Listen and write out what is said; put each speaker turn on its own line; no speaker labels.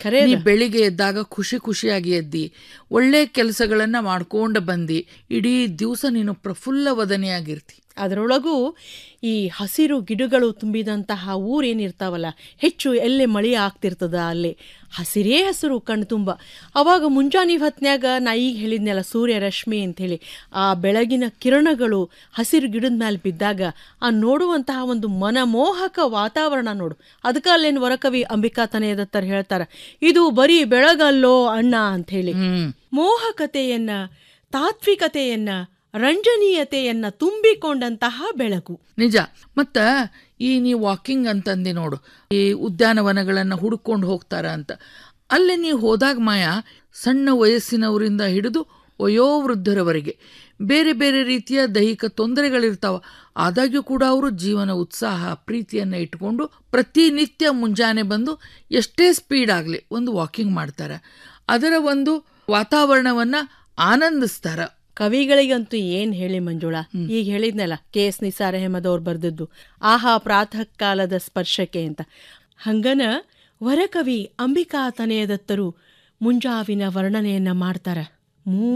ಖರೆ
ನೀ ಬೆಳಿಗ್ಗೆ ಎದ್ದಾಗ ಖುಷಿ ಖುಷಿಯಾಗಿ ಎದ್ದಿ ಒಳ್ಳೆ ಕೆಲಸಗಳನ್ನ ಮಾಡ್ಕೊಂಡು ಬಂದಿ ಇಡೀ ದಿವಸ ನೀನು ಪ್ರಫುಲ್ಲ ವದನೆಯಾಗಿರ್ತಿ
ಅದರೊಳಗೂ ಈ ಹಸಿರು ಗಿಡಗಳು ತುಂಬಿದಂತಹ ಊರೇನಿರ್ತಾವಲ್ಲ ಹೆಚ್ಚು ಎಲ್ಲೇ ಮಳೆ ಆಗ್ತಿರ್ತದ ಅಲ್ಲಿ ಹಸಿರೇ ಹಸಿರು ಕಣ್ಣು ತುಂಬ ಅವಾಗ ಮುಂಜಾನೆ ಹೊತ್ನ್ಯಾಗ ನಾ ಈಗ ಹೇಳಿದ್ನಲ್ಲ ಸೂರ್ಯ ರಶ್ಮಿ ಅಂಥೇಳಿ ಆ ಬೆಳಗಿನ ಕಿರಣಗಳು ಹಸಿರು ಗಿಡದ ಮೇಲೆ ಬಿದ್ದಾಗ ಆ ನೋಡುವಂತಹ ಒಂದು ಮನಮೋಹಕ ವಾತಾವರಣ ನೋಡು ಅದಕ್ಕೆ ಅಲ್ಲೇನು ವರಕವಿ ಅಂಬಿಕಾ ತನೆಯದತ್ತರ್ ಹೇಳ್ತಾರೆ ಇದು ಬರೀ ಬೆಳಗಲ್ಲೋ ಅಣ್ಣ ಅಂಥೇಳಿ
ಹ್ಮ್
ಮೋಹಕತೆಯನ್ನ ತಾತ್ವಿಕತೆಯನ್ನ ರಂಜನೀಯತೆಯನ್ನ ತುಂಬಿಕೊಂಡಂತಹ ಬೆಳಕು
ನಿಜ ಮತ್ತ ಈ ನೀ ವಾಕಿಂಗ್ ಅಂತಂದಿ ನೋಡು ಈ ಉದ್ಯಾನವನಗಳನ್ನ ಹುಡುಕೊಂಡು ಹೋಗ್ತಾರ ಅಂತ ಅಲ್ಲೇ ನೀ ಹೋದಾಗ ಮಾಯ ಸಣ್ಣ ವಯಸ್ಸಿನವರಿಂದ ಹಿಡಿದು ವಯೋವೃದ್ಧರವರೆಗೆ ಬೇರೆ ಬೇರೆ ರೀತಿಯ ದೈಹಿಕ ತೊಂದರೆಗಳಿರ್ತಾವ ಆದಾಗ್ಯೂ ಕೂಡ ಅವರು ಜೀವನ ಉತ್ಸಾಹ ಪ್ರೀತಿಯನ್ನು ಇಟ್ಕೊಂಡು ಪ್ರತಿನಿತ್ಯ ಮುಂಜಾನೆ ಬಂದು ಎಷ್ಟೇ ಸ್ಪೀಡ್ ಆಗಲಿ ಒಂದು ವಾಕಿಂಗ್ ಮಾಡ್ತಾರೆ ಅದರ ಒಂದು ವಾತಾವರಣವನ್ನ ಆನಂದಿಸ್ತಾರ
ಕವಿಗಳಿಗಂತೂ ಏನ್ ಹೇಳಿ ಮಂಜುಳಾ ಈಗ ಹೇಳಿದ್ನಲ್ಲ ಕೆ ಎಸ್ ನಿಸಾರ್ ಅಹಮದ್ ಅವ್ರು ಬರ್ದದ್ದು ಆಹಾ ಪ್ರಾತಃ ಕಾಲದ ಸ್ಪರ್ಶಕ್ಕೆ ಅಂತ ಹಂಗನ ವರಕವಿ ಅಂಬಿಕಾ ತನೆಯದತ್ತರು ಮುಂಜಾವಿನ ವರ್ಣನೆಯನ್ನ ಮಾಡ್ತಾರ ಮೂ